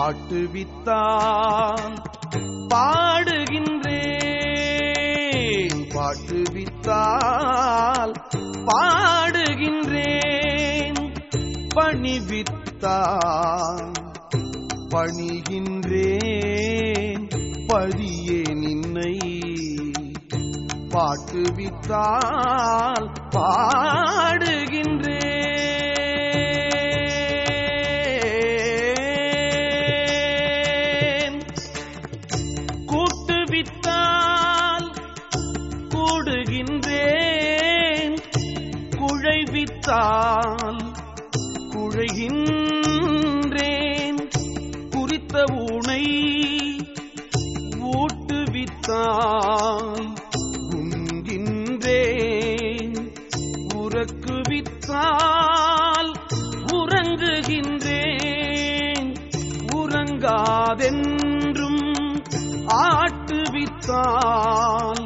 பாட்டுவித்தான் பாடுகின்றேன் பாட்டுவித்தால் பாடுகின்றேன் பணிவித்தான் பணிகின்றேன் பதியே நின்னை பாட்டுவித்தால் பாடுகின்றேன் கூட்டுவித்தால் கூடுகின்றேன் குழைவித்தால் குழைகின்றேன் குறித்த உணை ஊட்டுவித்தால் உண்கின்றேன் உறக்குவித்தால் உறங்குகின்றேன் உறங்காதென்றும் ஆட்டுவித்தால்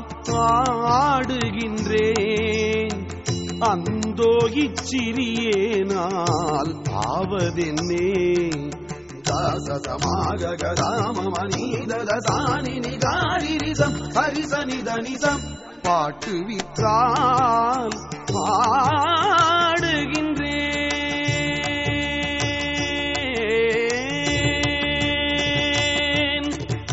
ஆடுகின்றேன் அந்தோ இச்சிறியேனால் ஆவதென்னே தாசமாகமனீதசானிகாரிரிசம் ஹரிசனிதனிசம் பாட்டு வித்தால் பாடுகின்றேன்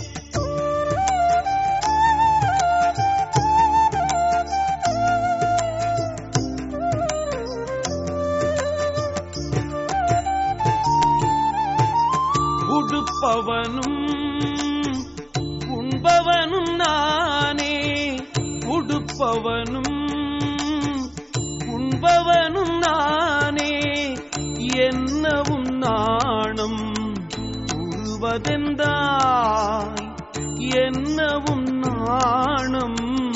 உடுப்பவனும் உண்பவனும் நானே உடுப்பவனும் உண்பவனும் நானே என்னவும் நாணம் உருவதெந்தாய் என்னவும் நாணம்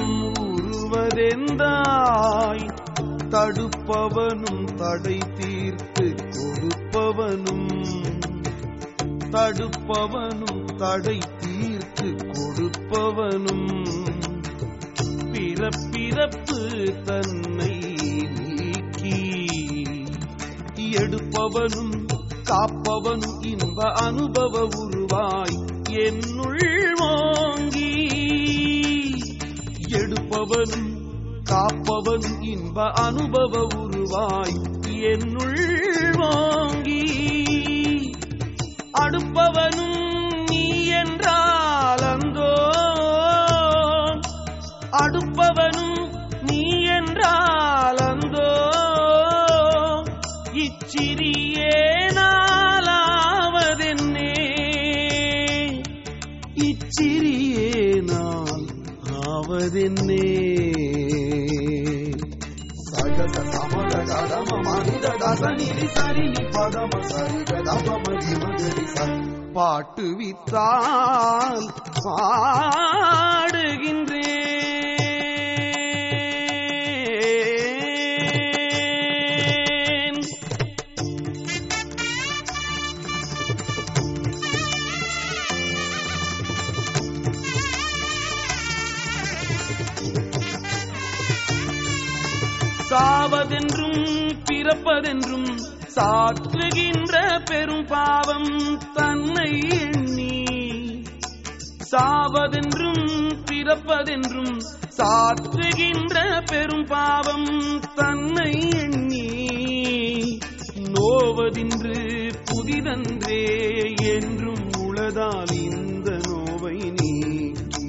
உருவதெந்தாய் தடுப்பவனும் தடை தீர்த்து கொடுப்பவனும் தடுப்பவனும் தடை தீர்த்து கொடுப்பவனும் பிறப்பிறப்பு தன்னை நீக்கி எடுப்பவனும் காப்பவனும் இன்ப அனுபவ உருவாய் என்னுள் ஓங்கி எடுப்பவனும் காப்பவனும் இன்ப அனுபவ உருவாய் என்னுள் ஓங்கி அடுப்பவனும் நீ என்றால் அந்தோ அடுப்பவனும் நீ என்றால் அந்தோ இச்சிறியே நாளாவதென்னே இச்சிறியே நாள் ஆவதென்னே சகச சமத கதம மனித தசனிரி சரினி பதம சரி கதம மகிமகரி சரி பாட்டு வித்தால் பாடுகின்றேன் சாவதென்றும் பிறப்பதென்றும் சாற்றுகின்ற பெரும் பாவம் தன்னை எண்ணி சாவதென்றும் பிறப்பதென்றும் சாற்றுகின்ற பெரும் பாவம் தன்னை எண்ணி நோவதின்று புதிதன்றே என்றும் உளதால் இந்த நோவை நீக்கி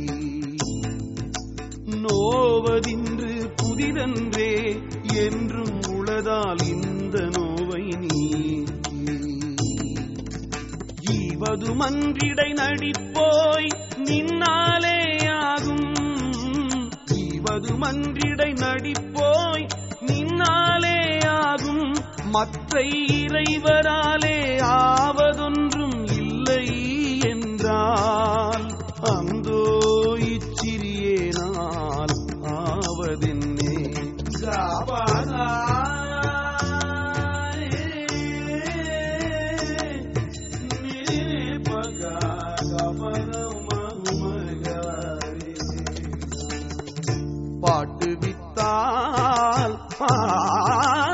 நோவதின்று புதிதன்றே என்றும் உளதால் இந்த நோவை நீக்கி ஈவது மன்றிடை நடிப்போய் நின்னாலே ஆகும் ஈவது மன்றிடை நடிப்போய் நின்னாலே ஆகும் மற்ற இறைவராலே ஆவதொன்றும் இல்லை என்றால் அந்தோ இச்சிறியே நாள் ஆவதென்னே பாட்டு வித்தால் பாடுகின்றேன்